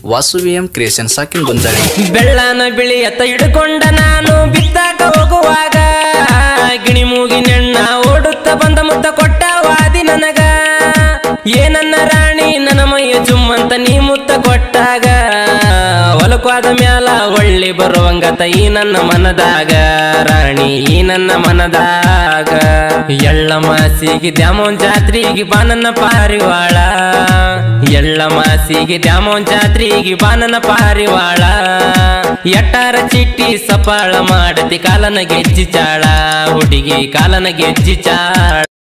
Vasu V M creation ಸಾಕಿನ್ ಗೊಂಜಾಳಿ ಬೆಳ್ಳನ ಬಿಳಿ ಎತ್ತ ಹಿಡ್ಕೊಂಡ ನಾನು ಬಿತ್ತಾಕ ಹೋಗುವಾಗ ಗಿಣಿ ಮೂಗಿನೆಣ್ಣ ಓಡುತ್ತ ಬಂದ ಮುತ್ತ ಕೊಟ್ಟ ವಾದಿ ನನಗ ಏನನ್ನ ರಾಣಿ ನನ್ನ ಮೈಯ ಜುಮ್ಮಂತ ನೀ ಮುತ್ತ ಕೊಟ್ಟಾಗ ಹೊಲಕ್ವಾದ ಮ್ಯಾಲ ಒಳ್ಳಿ ಬರುವಂಗತ ಈ ನನ್ನ ಮನದಾಗ ರಾಣಿ ಈ ನನ್ನ ಮನದಾಗ ಎಳ್ಳ ಮಾಸಿಗೆ ದ್ಯಾಮೋನ್ ಜಾತ್ರೆಗೆ ಬಾ ನನ್ನ ಪಾರಿವಾಳ ಎಳ್ಳ ಮಾಸಿಗೆ ದ್ಯಾಮೋನ್ ಜಾತ್ರೆಗೆ ಬಾ ನನ್ನ ಪಾರಿವಾಳ ಎಟ್ಟಾರ ಚಿಟ್ಟಿ ಸಪಾಳ ಮಾಡತಿ ಕಾಲನ ಗೆಜ್ಜಿ ಚಾಳ ಹುಡುಗಿ ಕಾಲನ ಗೆಜ್ಜಿ ಚಾಳ